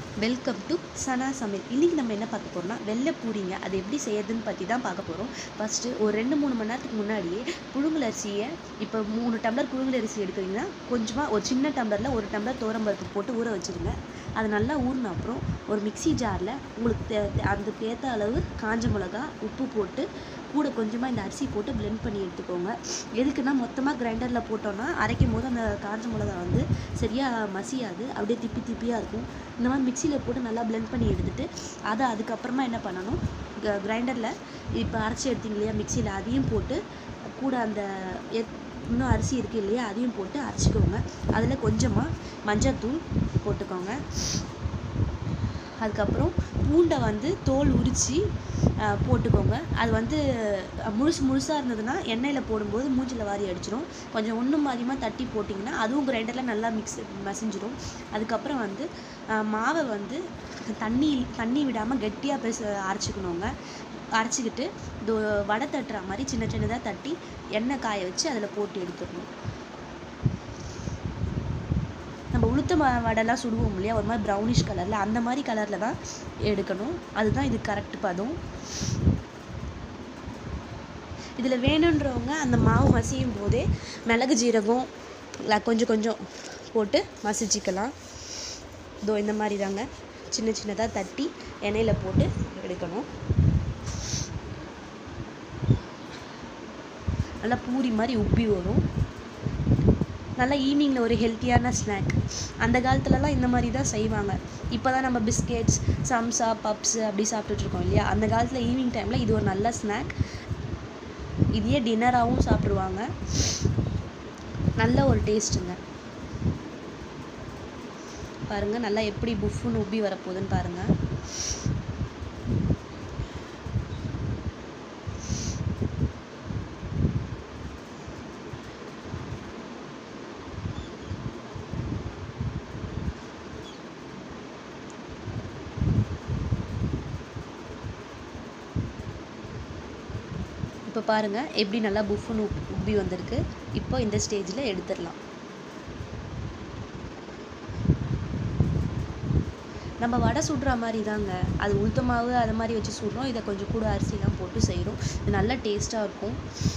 welcome to சனா சமையல் இன்றைக்கி நம்ம என்ன பார்க்க போகிறோம்னா வெள்ளை பூரிங்க அது எப்படி செய்யறதுன்னு பற்றி தான் பார்க்க போகிறோம் ஃபஸ்ட்டு ஒரு ரெண்டு மூணு மணி நேரத்துக்கு முன்னாடியே புழுங்கல் அரிசியை இப்போ மூணு டம்ளர் புழுங்கல் அரிசி எடுக்கிறீங்கன்னா கொஞ்சமாக ஒரு சின்ன டம்ளரில் ஒரு டம்ளர் துவரம்பருப்பு போட்டு ஊற வச்சுருங்க அது நல்லா ஊறின அப்புறம் ஒரு மிக்ஸி ஜாரில் உங்களுக்கு தே தே- அதுக்கு ஏற்ற அளவு காஞ்ச மிளகா உப்பு போட்டு கூட கொஞ்சமாக இந்த அரிசி போட்டு blend பண்ணி எடுத்துக்கோங்க எதுக்குன்னா மொத்தமாக கிரைண்டரில் போட்டோன்னா அரைக்கும் போது அந்த காஞ்ச மிளகா வந்து சரியாக மசியாது அப்படியே திப்பி திப்பியாக இருக்கும் இந்த மாதிரி மிக்சியில் போட்டு நல்லா blend பண்ணி எடுத்துட்டு அதை அதுக்கப்புறமா என்ன பண்ணணும் கிரைண்டரில் இப்போ அரைச்சி எடுத்தீங்க இல்லையா மிக்சியில் அதையும் போட்டு கூட அந்த எத்- இன்னும் அரிசி இருக்குது இல்லையா அதையும் போட்டு அரைச்சிக்கோங்க அதில் கொஞ்சமாக மஞ்சத்தூள் போட்டுக்கோங்க அதுக்கப்புறம் பூண்டை வந்து தோல் உரித்து போட்டுக்கோங்க அது வந்து அஹ், முழுசு முழுசாக இருந்ததுன்னா எண்ணெயில் போடும்போது மூஞ்சில் வாரி அடிச்சிடும் கொஞ்சம் ஒன்றும் அதிகமாக தட்டி போட்டிங்கன்னா அதுவும் கிரைண்டரில் நல்லா மிக்ஸ் மசிஞ்சிடும் அதுக்கப்புறம் வந்து அஹ், மாவை வந்து தண்ணி தண்ணி விடாமல் கெட்டியாக பேச அரைச்சிக்கணுங்க அரைச்சிக்கிட்டு இது வடை தட்டுற மாதிரி சின்ன சின்னதாக தட்டி எண்ணெய் காய வச்சு அதில் போட்டு எடுத்துடணும் நம்ம உளுத்த ம- வடைலாம் சுடுவோம் இல்லையா ஒரு மாதிரி ப்ரௌனிஷ் கலரில் அந்த மாதிரி கலரில் தான் எடுக்கணும் அதுதான் இது கரெக்ட் பதம் இதில் வேணுன்றவங்க அந்த மாவு மசியும் போதே மிளகு ஜீரகம் ல- கொஞ்சம் கொஞ்சம் போட்டு மசிச்சுக்கலாம் இதோ இந்த மாதிரி தாங்க சின்ன சின்னதாக தட்டி எண்ணெயில் போட்டு எடுக்கணும் நல்லா பூரி மாதிரி உப்பி வரும் நல்லா ஈவினிங்கில் ஒரு ஹெல்த்தியான ஸ்நாக் அந்த காலத்துலலாம் இந்த மாதிரி தான் செய்வாங்க இப்போ தான் நம்ம பிஸ்கெட்ஸ் சம்சா பப்ஸ் அப்படி சாப்பிட்டுட்டு இருக்கோம் இல்லையா அந்த காலத்தில் ஈவினிங் டைமில் இது ஒரு நல்ல ஸ்நாக் இதையே டின்னராகவும் சாப்பிடுவாங்க நல்ல ஒரு டேஸ்ட்டுங்க பாருங்க நல்லா எப்படி புஃப்னு உப்பி வரப்போகுதுன்னு பாருங்க இப்போ பாருங்க எப்படி நல்லா புஃப்னு உப் உப்பி வந்திருக்கு இப்போ இந்த ஸ்டேஜில் எடுத்துடலாம் நம்ம வடை சுடுற மாதிரி தாங்க அது உளுத்த மாவு அது மாதிரி வச்சு சுடுறோம் இதை கொஞ்சம் கூட அரிசிலாம் போட்டு செய்கிறோம் இது நல்ல டேஸ்ட்டாக இருக்கும்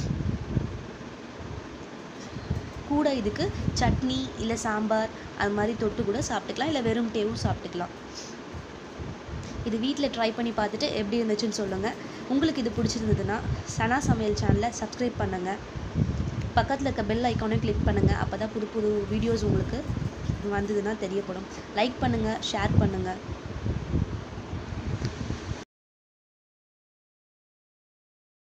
கூட இதுக்கு சட்னி இல்லை சாம்பார் அது மாதிரி தொட்டு கூட சாப்பிட்டுக்கலாம் இல்லை வெறும் டேவும் சாப்பிட்டுக்கலாம் இது வீட்டில் ட்ரை பண்ணி பார்த்துட்டு எப்படி இருந்துச்சுன்னு சொல்லுங்கள் உங்களுக்கு இது பிடிச்சிருந்ததுன்னா சனா சமையல் சேனலை சப்ஸ்கிரைப் பண்ணுங்கள் பக்கத்தில் இருக்க பெல் ஐக்கானையும் கிளிக் பண்ணுங்கள் அப்போ தான் புது புது வீடியோஸ் உங்களுக்கு வந்ததுன்னா தெரியப்படும் லைக் பண்ணுங்கள் ஷேர் பண்ணுங்கள்